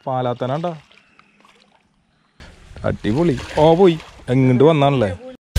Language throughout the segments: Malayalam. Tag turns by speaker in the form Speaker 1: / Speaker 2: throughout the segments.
Speaker 1: പാലാത്തനാണ്ടാ അടിപൊളി ഓ പോയി എങ്ങോട്ട് വന്നാണല്ലേ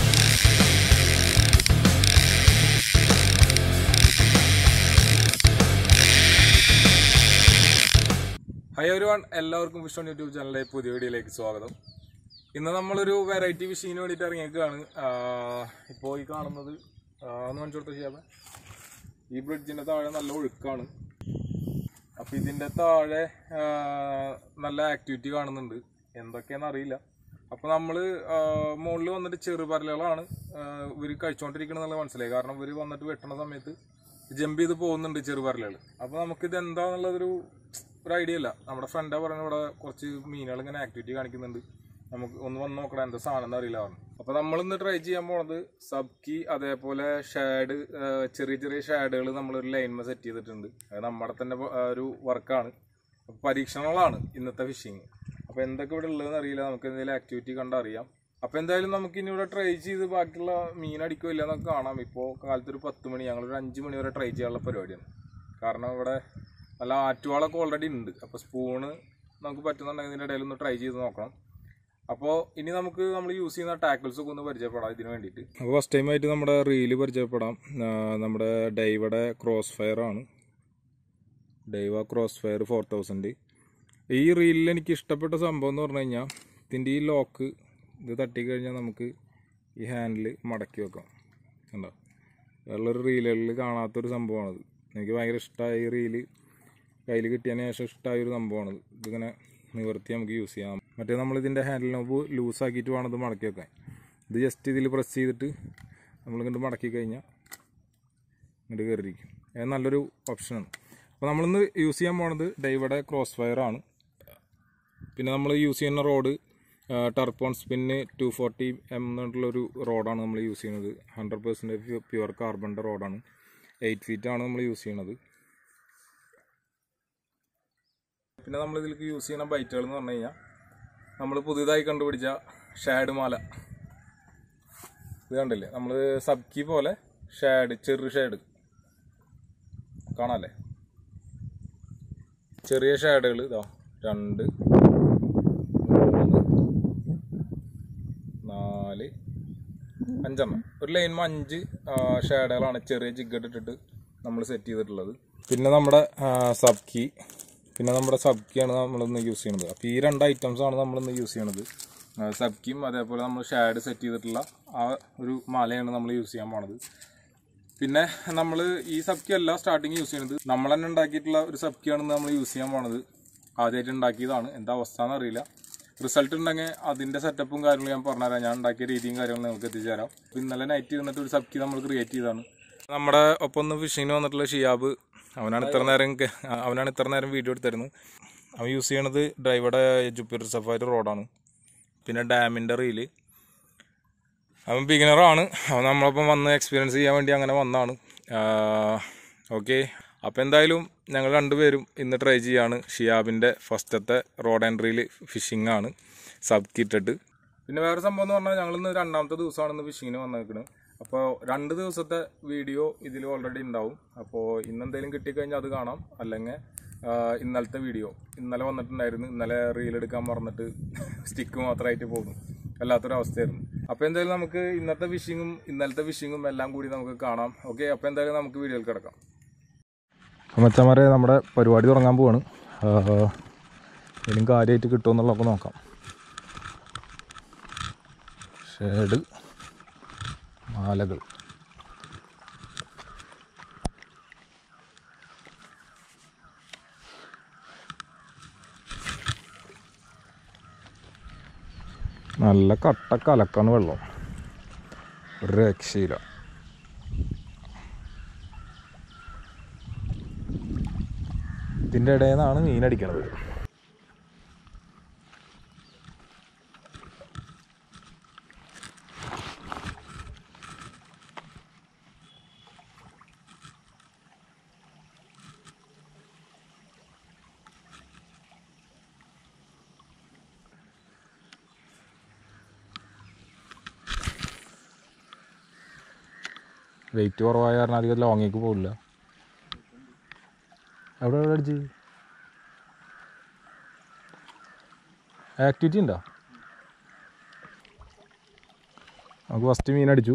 Speaker 1: ഹായ് ഒരു വൺ എല്ലാവർക്കും വിഷ്ണു യൂട്യൂബ് ചാനലിലെ പുതിയ വീഡിയോയിലേക്ക് സ്വാഗതം ഇന്ന് നമ്മളൊരു വെറൈറ്റി ഫിഷിങ്ങിന് വേണ്ടിയിട്ട് ഇറങ്ങിയേക്കാണ് ഇപ്പോൾ ഈ കാണുന്നത് ആ, ഒന്ന് കാണിച്ചു കൊടുത്ത ചെയ്യാതെ ഈ ബ്രിഡ്ജിൻ്റെ താഴെ നല്ല ഒഴുക്കാണ് അപ്പോൾ ഇതിൻ്റെ താഴെ ആ, നല്ല ആക്ടിവിറ്റി കാണുന്നുണ്ട് എന്തൊക്കെയാണെന്ന് അറിയില്ല അപ്പോൾ നമ്മൾ മുകളിൽ വന്നിട്ട് ചെറുപരലുകളാണ് ഇവർ കഴിച്ചുകൊണ്ടിരിക്കണം എന്നുള്ളത് മനസ്സിലായി കാരണം ഇവർ വന്നിട്ട് വെട്ടണ സമയത്ത് ജമ്പ് ചെയ്ത് പോകുന്നുണ്ട് ചെറുപരലുകൾ അപ്പോൾ നമുക്കിത് എന്താണെന്നുള്ളതൊരു ഒരു ഐഡിയ ഇല്ല നമ്മുടെ ഫ്രണ്ടാ പറഞ്ഞ ഇവിടെ കുറച്ച് മീനുകൾ ഇങ്ങനെ ആക്ടിവിറ്റി കാണിക്കുന്നുണ്ട് നമുക്ക് ഒന്ന് വന്ന് നോക്കണം എന്താ സാധനം എന്ന് അറിയില്ല പറഞ്ഞു അപ്പോൾ നമ്മളിന്ന് ട്രൈ ചെയ്യാൻ പോണത് സബ്ക്കി അതേപോലെ ഷാഡ് ചെറിയ ചെറിയ ഷാഡുകൾ നമ്മളൊരു ലൈൻമ സെറ്റ് ചെയ്തിട്ടുണ്ട് അത് നമ്മുടെ തന്നെ പ- ആ, ഒരു വർക്കാണ് അപ്പോൾ പരീക്ഷണങ്ങളാണ് ഇന്നത്തെ ഫിഷിങ് അപ്പോൾ എന്തൊക്കെ ഇവിടെ ഉള്ളതെന്ന് അറിയില്ല നമുക്ക് എന്തെങ്കിലും ആക്ടിവിറ്റി കണ്ടറിയാം അപ്പോൾ എന്തായാലും നമുക്ക് ഇനി ഇവിടെ ട്രൈ ചെയ്ത് ബാക്കിയുള്ള മീൻ അടിക്കോ ഇല്ല എന്നൊക്കെ കാണാം ഇപ്പോൾ കാലത്ത് ഒരു പത്ത് മണി ഞങ്ങളൊരു അഞ്ച് മണി വരെ ട്രൈ ചെയ്യാനുള്ള പരിപാടിയാണ് കാരണം ഇവിടെ നല്ല ആറ്റുവാളൊക്കെ ഓൾറെഡി ഉണ്ട് അപ്പോൾ സ്പൂണ് നമുക്ക് പറ്റുന്നുണ്ടെങ്കിൽ ഇതിൻ്റെ ഇടയിൽ ഒന്ന് ട്രൈ ചെയ്ത് നോക്കണം അപ്പോൾ ഇനി നമുക്ക് നമ്മൾ യൂസ് ചെയ്യുന്ന ടാക്കിൾസ് ഒക്കെ ഒന്ന് പരിചയപ്പെടാം ഇതിന് വേണ്ടിയിട്ട് അപ്പോൾ ഫസ്റ്റ് ടൈം ആയിട്ട് നമ്മുടെ റീല് പരിചയപ്പെടാം ആ, നമ്മുടെ ഡൈവയുടെ ക്രോസ് ഫയർ ആണ് Daiwa cross fire four thousand ഈ റീലിൽ എനിക്ക് ഇഷ്ടപ്പെട്ട സംഭവം എന്ന് പറഞ്ഞു കഴിഞ്ഞാൽ ഇതിൻ്റെ ഈ ലോക്ക് ഇത് തട്ടിക്കഴിഞ്ഞാൽ നമുക്ക് ഈ ഹാൻഡിൽ മടക്കി വെക്കാം കണ്ടോ വേറൊരു റീലുകളിൽ കാണാത്തൊരു സംഭവമാണത് എനിക്ക് ഭയങ്കര ഇഷ്ടമായ ഈ റീല് കയ്യിൽ കിട്ടിയതിന് ശേഷം ഇഷ്ടമായ ഒരു സംഭവമാണത് ഇതിങ്ങനെ നിവർത്തി നമുക്ക് യൂസ് ചെയ്യാം മറ്റേ നമ്മൾ ഇതിൻ്റെ ഹാൻഡിൽ നോബ് ലൂസാക്കിയിട്ട് വേണം ഇത് മടക്കി വെക്കാൻ ഇത് ജസ്റ്റ് ഇതിൽ പ്രസ് ചെയ്തിട്ട് നമ്മളിങ്ങോട്ട് മടക്കി കഴിഞ്ഞാൽ ഇങ്ങോട്ട് കയറിയിരിക്കും അത് നല്ലൊരു ഓപ്ഷനാണ് അപ്പോൾ നമ്മളിന്ന് യൂസ് ചെയ്യാൻ പോണത് ഡൈവയുടെ ക്രോസ് ഫയർ ആണ് പിന്നെ നമ്മൾ യൂസ് ചെയ്യുന്ന rod tarpon spin two forty M എന്നുള്ളൊരു റോഡാണ് നമ്മൾ യൂസ് ചെയ്യുന്നത് ഹൺഡ്രഡ് പെർസെൻറ്റേജ് പ്യുവർ കാർബണിൻ്റെ റോഡാണ് എയ്റ്റ് ഫീറ്റ് ആണ് നമ്മൾ യൂസ് ചെയ്യുന്നത് പിന്നെ നമ്മൾ ഇതിലേക്ക് യൂസ് ചെയ്യുന്ന ബൈറ്റുകൾ എന്ന് പറഞ്ഞു കഴിഞ്ഞാൽ നമ്മൾ പുതിയതായി കണ്ടുപിടിച്ച ഷാഡ് മാല ഇത് കണ്ടില്ലേ നമ്മൾ സബ്ക്കി പോലെ ഷാഡ് ചെറു ഷാഡ് കാണാല്ലേ ചെറിയ ഷാഡുകൾ ഇതാ രണ്ട് മൂന്ന് നാല് അഞ്ചെണ്ണം ഒരു ലൈൻമ അഞ്ച് ഷാഡുകളാണ് ചെറിയ ജിഗഡ് ഇട്ടിട്ട് നമ്മൾ സെറ്റ് ചെയ്തിട്ടുള്ളത് പിന്നെ നമ്മുടെ സബ്ക്കി പിന്നെ നമ്മുടെ സബ്ക്കിയാണ് നമ്മളിന്ന് യൂസ് ചെയ്യുന്നത് അപ്പോൾ ഈ രണ്ട് ഐറ്റംസ് ആണ് നമ്മളിന്ന് യൂസ് ചെയ്യണത് സബ്ക്കിയും അതേപോലെ നമ്മൾ ഷാഡ് സെറ്റ് ചെയ്തിട്ടുള്ള ആ ഒരു മാലയാണ് നമ്മൾ യൂസ് ചെയ്യാൻ പോണത് പിന്നെ നമ്മൾ ഈ സബ്ക്കി അല്ല സ്റ്റാർട്ടിങ് യൂസ് ചെയ്യുന്നത് നമ്മൾ തന്നെ ഉണ്ടാക്കിയിട്ടുള്ള ഒരു സബ്ക്കിയാണ് നമ്മൾ യൂസ് ചെയ്യാൻ പോണത് ആദ്യമായിട്ട് ഉണ്ടാക്കിയതാണ് എന്താ അവസ്ഥ എന്നറിയില്ല റിസൾട്ട് ഉണ്ടെങ്കിൽ അതിൻ്റെ സെറ്റപ്പും കാര്യങ്ങളും ഞാൻ പറഞ്ഞുതരാം ഞാൻ ഉണ്ടാക്കിയ രീതിയും കാര്യങ്ങളും നിങ്ങൾക്ക് എത്തിച്ചേരാം അപ്പോൾ ഇന്നലെ നൈറ്റ് ഇരുന്നിട്ട് ഒരു സബ്ക്കി നമ്മൾ ക്രിയേറ്റ് ചെയ്തതാണ് നമ്മുടെ ഒപ്പം ഒന്ന് ഫിഷിങ്ങിന് വന്നിട്ടുള്ള ഷിയാബ് അവനാണ് ഇത്ര നേരം കെ- അവനാണ് ഇത്ര നേരം വീഡിയോ എടുത്തിരുന്നത് അവൻ യൂസ് ചെയ്യണത് ഡ്രൈവറുടെ ജുപ്പിറ്റർ സഫാരി റോഡാണ് പിന്നെ ഡാമിൻ്റെ റീല് അവൻ ബിഗിനറാണ് അവൻ നമ്മളൊപ്പം വന്ന് എക്സ്പീരിയൻസ് ചെയ്യാൻ വേണ്ടി അങ്ങനെ വന്നാണ് ഓക്കെ അപ്പോൾ എന്തായാലും ഞങ്ങൾ രണ്ടുപേരും ഇന്ന് ട്രൈ ചെയ്യാണ് ഷിയാബിൻ്റെ ഫസ്റ്റത്തെ റോഡ് എൻട്രിയിൽ ഫിഷിംഗ് ആണ് സബ് കിട്ടിട്ട് പിന്നെ വേറെ സംഭവം എന്ന് പറഞ്ഞാൽ ഞങ്ങളിന്ന് രണ്ടാമത്തെ ദിവസമാണ് ഇന്ന് ഫിഷിങ്ങിന് വന്നേക്കുന്നത് അപ്പോൾ രണ്ട് ദിവസത്തെ വീഡിയോ ഇതിൽ ഓൾറെഡി ഉണ്ടാവും അപ്പോൾ ഇന്ന് എന്തെങ്കിലും കിട്ടിക്കഴിഞ്ഞാൽ അത് കാണാം അല്ലെങ്കിൽ ഇന്നലത്തെ വീഡിയോ ഇന്നലെ വന്നിട്ടുണ്ടായിരുന്നു ഇന്നലെ റീൽ എടുക്കാൻ മറന്നിട്ട് സ്റ്റിക്ക് മാത്രമായിട്ട് പോകുന്നു വല്ലാത്തൊരവസ്ഥയായിരുന്നു അപ്പോൾ എന്തായാലും നമുക്ക് ഇന്നത്തെ ഫിഷിങ്ങും ഇന്നലത്തെ ഫിഷിങ്ങും എല്ലാം കൂടി നമുക്ക് കാണാം ഓക്കെ അപ്പോൾ എന്തായാലും നമുക്ക് വീഡിയോയിൽ കിടക്കാം മച്ചന്മാരെ നമ്മുടെ പരിപാടി തുടങ്ങാൻ പോവാണ് ഇനിയും കാര്യമായിട്ട് കിട്ടുമെന്നുള്ളതൊക്കെ നോക്കാം ഷേഡ് മാലകൾ നല്ല കട്ട കലക്കാണ് വെള്ളം ഒരു രക്ഷയില്ല ഇതിൻ്റെ ഇടയിൽ നിന്നാണ് മീൻ അടിക്കണത് വെയിറ്റ് കുറവായ കാരണം അധികം ലോങ്ങിലേക്ക് പോകില്ല എവിടെ എവിടെ അടിച്ച് ആക്ടിവിറ്റി ഉണ്ടോ നമുക്ക് ഫസ്റ്റ് മീൻ അടിച്ചു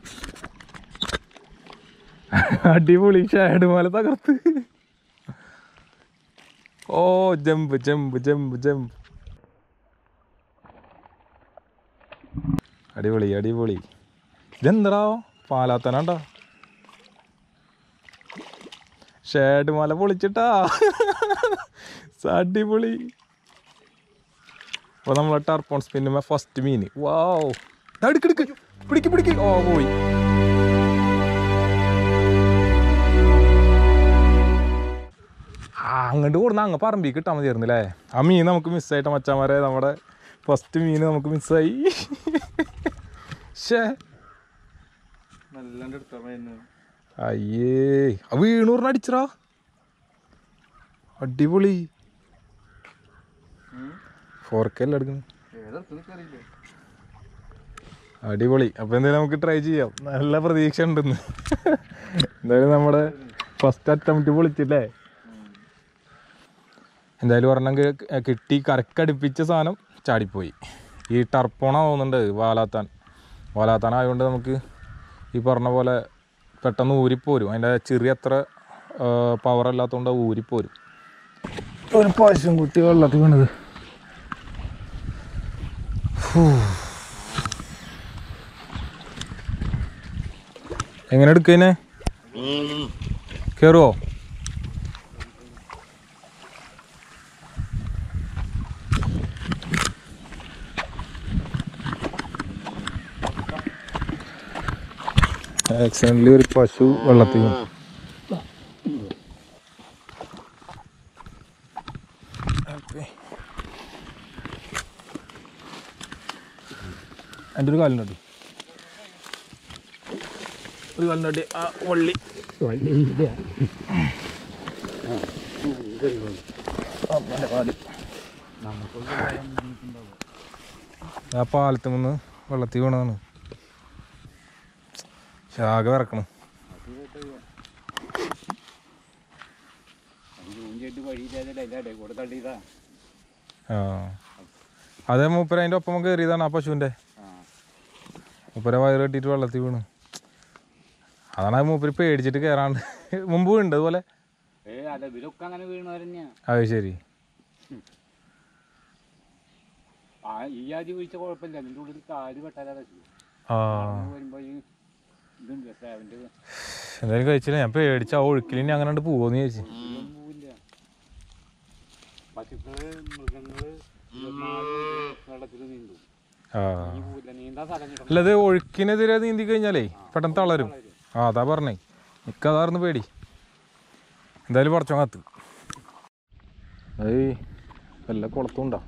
Speaker 1: അടിപൊളി ഷാഡ് മല തകർത്ത് oh jump jump jump jump അടിപൊളി അടിപൊളി ഇതെന്തടാ പാലാത്തനാണ്ടാ ഷേഡ് മല പൊളിച്ചിട്ടാ അടിപൊളി അപ്പൊ നമ്മളെ ടർപ്പോൺ സ്പിന്നുമേ ഫസ്റ്റ് മീൻ വാവ് എടുക്കെടുക്ക് പിടിക്ക് പിടിക്ക് ഓ പോയി ആ അങ്ങോട്ട് കൊടുന്ന അങ്ങ് പറമ്പി കിട്ടാൻ മതിയായിരുന്നു അല്ലേ ആ മീൻ നമുക്ക് മിസ്സായിട്ട് മച്ചാമാരെ നമ്മുടെ ഫസ്റ്റ് മീൻ നമുക്ക് മിസ്സായി ഷേ
Speaker 2: നല്ലാണ്ട് എടുത്താ മതി
Speaker 1: അയ്യേ ആ വീണൂറിന് അടിച്ചടാ അടിപൊളി ഫോർക്കല്ല എടുക്കുന്നു
Speaker 2: ഏതെടുത്തു അറിയില്ല
Speaker 1: അടിപൊളി അപ്പൊ എന്തായാലും നമുക്ക് ട്രൈ ചെയ്യാം നല്ല പ്രതീക്ഷ ഉണ്ടെന്ന് എന്തായാലും നമ്മുടെ ഫസ്റ്റ് അറ്റംപ്റ്റ് പൊളിച്ചില്ലേ എന്തായാലും ഒരെണ്ണം കി- കിട്ടി കരക്കടുപ്പിച്ച സാധനം ചാടിപ്പോയി ഈ ടർപ്പോണ തോന്നുന്നുണ്ട് വാലാത്താൻ വാലാത്താൻ ആയതുകൊണ്ട് നമുക്ക് ഈ പറഞ്ഞ പോലെ പെട്ടെന്ന് ഊരിപ്പോരും അതിൻ്റെ ചെറിയ അത്ര പവർ അല്ലാത്തതുകൊണ്ട് അത് ഊരിപ്പോരും ഒരു പശും കുട്ടി വെള്ളത്തിൽ വീണത് എങ്ങനെ എടുക്കതിനെ കയറുവോ ആക്സിഡന്റിൽ ഒരു പശു വെള്ളത്തിൽ വീണു. എൻ്റെ ഒരു കാലിനടി ഒരു കാലിനടി ആ വള്ളി അമ്മേൻ്റെ കാല് ആ പാലത്തിൽ നിന്ന് വെള്ളത്തിൽ വീണതാണ് ശാഖ വിറക്കണം ആ അതേ മൂപ്പര അതിൻ്റെ ഒപ്പം കയറിയതാണ് ആ പശുവിൻ്റെ മൂപ്പര വയറ് കെട്ടിയിട്ട് വെള്ളത്തിൽ വീണു അതാണ് ആ മൂപ്പര് പേടിച്ചിട്ട് കയറാണ്ട് മുമ്പ് വീണ്ട് അതുപോലെ
Speaker 2: ഏ അല്ല ഇവരൊക്കെ അങ്ങനെ വീണവർ തന്നെയാ
Speaker 1: അത് ശരി
Speaker 2: ആ ഈ ആദ്യം വീഴ്ച കുഴപ്പമില്ല അതിൻ്റെ ഉള്ളിൽ കാല് പെട്ടാലാ പറ്റും
Speaker 1: ആ
Speaker 2: വരുമ്പോ ഈ ഇതുണ്ട് സ്ലാബിൻ്റെ
Speaker 1: എന്തായാലും കഴിച്ചില്ല ഞാൻ പേടിച്ച ആ ഒഴുക്കിൽ ഇനി അങ്ങനെ പോവോന്ന് ചോദിച്ചു
Speaker 2: ഇതൊന്നും പോവില്ല പശുക്കള് മൃഗങ്ങള് ഇരുപത്തിനാല് മണിക്കൂർ വെള്ളത്തിൽ നീന്തും
Speaker 1: ആ
Speaker 2: ഈ പോവില്ല നീന്താൻ സ്ഥലം കിട്ടണം
Speaker 1: അല്ലത് ഒഴുക്കിനെതിരെ നീന്തി കഴിഞ്ഞാലേ പെട്ടെന്ന് തളരും ആ അതാ പറഞ്ഞേ എനിക്കതായിരുന്നു പേടി എന്തായാലും പറിച്ചോ കത്ത് ഏയ് വല്ല കുളത്തുണ്ടോ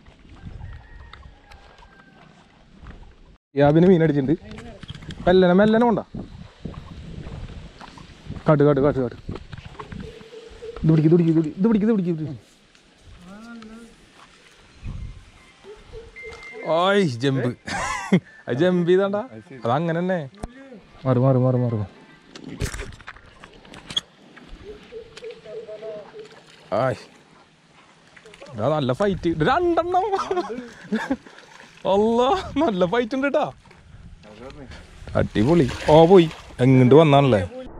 Speaker 1: യാബിന് മീൻ അടിച്ചിട്ടുണ്ട് മെല്ലനെ മെല്ലനെ കൊണ്ടാ കാട്ട് കാട്ട് കാട്ട് കാട്ട് ഇത് പിടിക്ക് ഇത് പിടിക്ക് ഇത് പിടിക്ക് ഇത് പിടിക്ക് ഇത് പിടിക്ക് ഇത് പിടിക്ക് ഓയ് ജമ്പ് അത് ജമ്പ് ചെയ്താണ്ടാ അത് അങ്ങനെ തന്നെ മാറി മാറി മാറി മാറി ആയ് ഇതാ നല്ല ഫൈറ്റ് രണ്ടെണ്ണം അല്ല നല്ല ഫൈറ്റ് ഉണ്ട് കേട്ടാ അടിപൊളി ഓ പോയി എങ്ങോട്ട് വന്നാണല്ലേ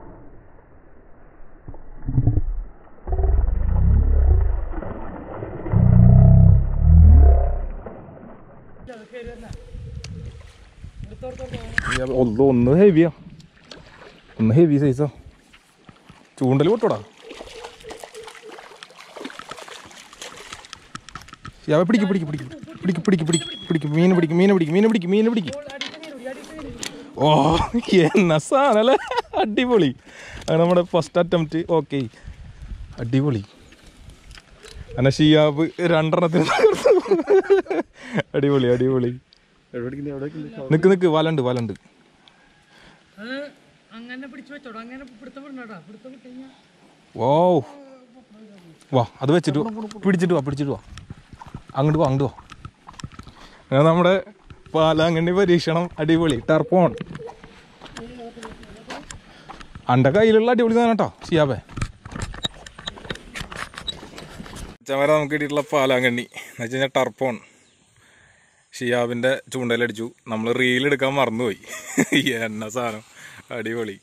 Speaker 1: ഒന്ന് ഒന്ന് ഹെവിയാ ഒന്ന് ഹെവി സൈസാ ചൂണ്ടൽ പൊട്ടോടാ യാവ പിടിക്ക് പിടിക്ക് പിടിക്ക് പിടിക്ക് പിടിക്ക് പിടിക്ക് പിടിക്ക് മീൻ പിടിക്ക് മീനെ പിടിക്ക് മീനെ പിടിക്ക് മീനെ പിടിക്ക് ഓ എന്നാ സാധനല്ലേ അടിപൊളി അത് നമ്മുടെ ഫസ്റ്റ് അറ്റംപ്റ്റ് ഓക്കെ അടിപൊളി അന്ന ഷിയാബ് രണ്ടെണ്ണത്തിന് തകർത്തു. അടിപൊളി അടിപൊളി നിക്ക് നിക്ക് വലണ്ട് വലണ്ട്
Speaker 3: അങ്ങനെ പിടിച്ചു വെച്ചോടോ അങ്ങനെ പിടുത്തം വിടണോടാ പിടുത്തം വിട്ട് കഴിഞ്ഞാൽ
Speaker 1: ഓ വാ അത് വെച്ചിട്ട് വാ. പിടിച്ചിട്ട് വാ പിടിച്ചിട്ട് വാ അങ്ങോട്ട് വാ അങ്ങോട്ട് വാ അങ്ങനെ നമ്മുടെ പാലാങ്കണ്ണി പരീക്ഷണം അടിപൊളി ടർപ്പോൺ അന്റെ കയ്യിലുള്ള അടിപൊളി സാധനം കേട്ടോ ഷിയാബേ ചമര നമുക്ക് കിട്ടിയിട്ടുള്ള പാലാങ്കണ്ണി എന്ന് വെച്ച് കഴിഞ്ഞാൽ ടർപ്പോൺ ഷിയാബിൻ്റെ ചൂണ്ടയിലടിച്ചു നമ്മൾ റീൽ എടുക്കാൻ മറന്നുപോയി എന്ന സാധനം അടിപൊളി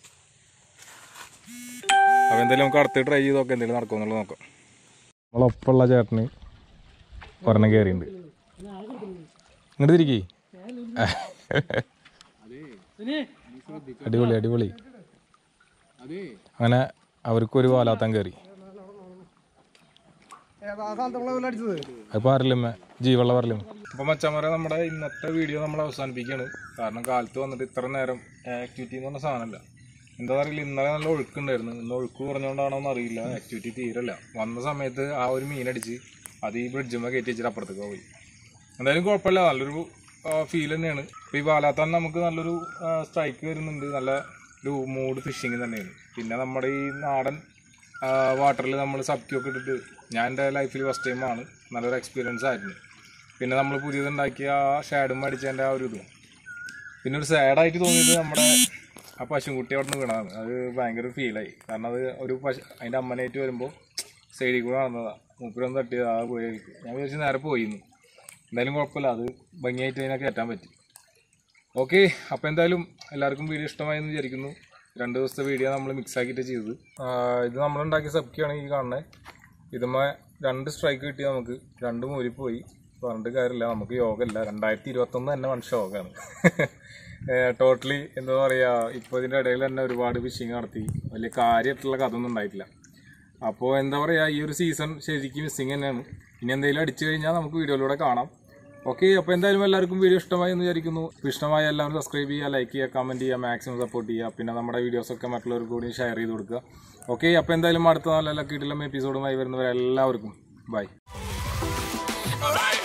Speaker 1: അപ്പോൾ എന്തായാലും നമുക്ക് അടുത്ത് ട്രൈ ചെയ്ത് നോക്കാം എന്തെങ്കിലും നടക്കുമെന്നുള്ളത് നോക്കാം നമ്മളൊപ്പമുള്ള ചേട്ടന് ഒരെണ്ണം കയറിയിട്ടുണ്ട് ഇങ്ങോട്ട് തിരിക്കേ അടിപൊളി അടിപൊളി
Speaker 2: അതെ
Speaker 1: അങ്ങനെ അവർക്കൊരു വാലാത്തം കയറി അപ്പൊ അറിയില്ലമ്മ ജീവുള്ള പറയലും അപ്പൊ മച്ചാമാരെ നമ്മുടെ ഇന്നത്തെ വീഡിയോ നമ്മൾ അവസാനിപ്പിക്കുകയാണ് കാരണം കാലത്ത് വന്നിട്ട് ഇത്ര നേരം ആക്ടിവിറ്റി എന്ന് പറഞ്ഞ സാധനമല്ല എന്താ അറിയില്ല ഇന്നലെ നല്ല ഒഴുക്കുണ്ടായിരുന്നു ഇന്ന് ഒഴുക്ക് കുറഞ്ഞുകൊണ്ടാണോ എന്ന് അറിയില്ല ആക്ടിവിറ്റി തീരല്ല വന്ന സമയത്ത് ആ ഒരു മീനടിച്ച് അത് ഈ ബ്രിഡ്ജുമ്മ കയറ്റി വെച്ചിട്ട് അപ്പുറത്തേക്ക് പോയി എന്തായാലും കുഴപ്പമില്ല നല്ലൊരു ഫീൽ തന്നെയാണ് ഇപ്പൊ ഈ വാലാത്താൻ നമുക്ക് നല്ലൊരു സ്ട്രൈക്ക് വരുന്നുണ്ട് നല്ല ഒരു മൂഡ് ഫിഷിങ് തന്നെയാണ് പിന്നെ നമ്മുടെ ഈ നാടൻ വാട്ടറിൽ നമ്മൾ സബ്ക്യൊക്കെ ഇട്ടിട്ട് ഞാൻ എൻ്റെ ലൈഫിൽ ഫസ്റ്റ് ടൈമാണ് നല്ലൊരു എക്സ്പീരിയൻസ് ആയിരുന്നു പിന്നെ നമ്മൾ പുതിയതുണ്ടാക്കിയ ആ ഷാഡും അടിച്ചതിൻ്റെ ആ ഒരു ഇതും പിന്നെ ഒരു സാഡായിട്ട് തോന്നിയത് നമ്മുടെ ആ പശുക്കുട്ടി അവിടെ നിന്ന് വീണതാണ് അത് ഭയങ്കര ഫീലായി കാരണം അത് ഒരു പശു അതിൻ്റെ അമ്മനായിട്ട് വരുമ്പോൾ സൈഡിൽ കൂടെ നടന്നതാണ് മൂപ്പരൊന്ന് തട്ടിയത് ആ പോയി ഞാൻ വിചാരിച്ചു നേരെ പോയിന്ന് എന്തായാലും കുഴപ്പമില്ല അത് ഭംഗിയായിട്ട് അതിനെ കയറ്റാൻ പറ്റി ഓക്കെ അപ്പോൾ എന്തായാലും എല്ലാവർക്കും വീഡിയോ ഇഷ്ടമായി എന്ന് വിചാരിക്കുന്നു രണ്ട് ദിവസത്തെ വീഡിയോ നമ്മൾ മിക്സ് ആക്കിയിട്ട് ചെയ്തത് ആ, ഇത് നമ്മളുണ്ടാക്കിയ സബ്ക്കിയാണ് ഈ കാണുന്നത് ഇതുമ്മ രണ്ട് സ്ട്രൈക്ക് കിട്ടി നമുക്ക് രണ്ട് മൂരി പോയി പറഞ്ഞിട്ട് കാര്യമില്ല നമുക്ക് യോഗമല്ല രണ്ടായിരത്തി ഇരുപത്തൊന്ന് തന്നെ മനുഷ്യ യോഗമാണ് ടോട്ടലി എന്താ പറയുക ഇപ്പോൾ ഇതിൻ്റെ ഇടയിൽ തന്നെ ഒരുപാട് ഫിഷിങ് നടത്തി വലിയ കാര്യമായിട്ടുള്ള കഥ ഒന്നും ഉണ്ടായിട്ടില്ല അപ്പോൾ എന്താ പറയുക ഈ ഒരു സീസൺ ശരിക്കും മിസ്സിങ് തന്നെയാണ് ഇനി എന്തെങ്കിലും അടിച്ചു കഴിഞ്ഞാൽ നമുക്ക് വീഡിയോയിലൂടെ കാണാം ഓക്കെ അപ്പോൾ എന്തായാലും എല്ലാവർക്കും വീഡിയോ ഇഷ്ടമായി എന്ന് വിചാരിക്കുന്നു ഇഷ്ടമായ എല്ലാവരും സബ്സ്ക്രൈബ് ചെയ്യുക ലൈക്ക് ചെയ്യുക കമൻറ്റ് ചെയ്യുക മാക്സിമം സപ്പോർട്ട് ചെയ്യുക പിന്നെ നമ്മുടെ വീഡിയോസൊക്കെ മറ്റുള്ളവർക്ക് കൂടി ഷെയർ ചെയ്ത് കൊടുക്കുക ഓക്കെ അപ്പോൾ എന്തായാലും അടുത്ത നല്ല കിട്ടില്ല എപ്പിസോഡുമായി വരുന്നവരെല്ലാവർക്കും ബൈ
Speaker 4: Alright.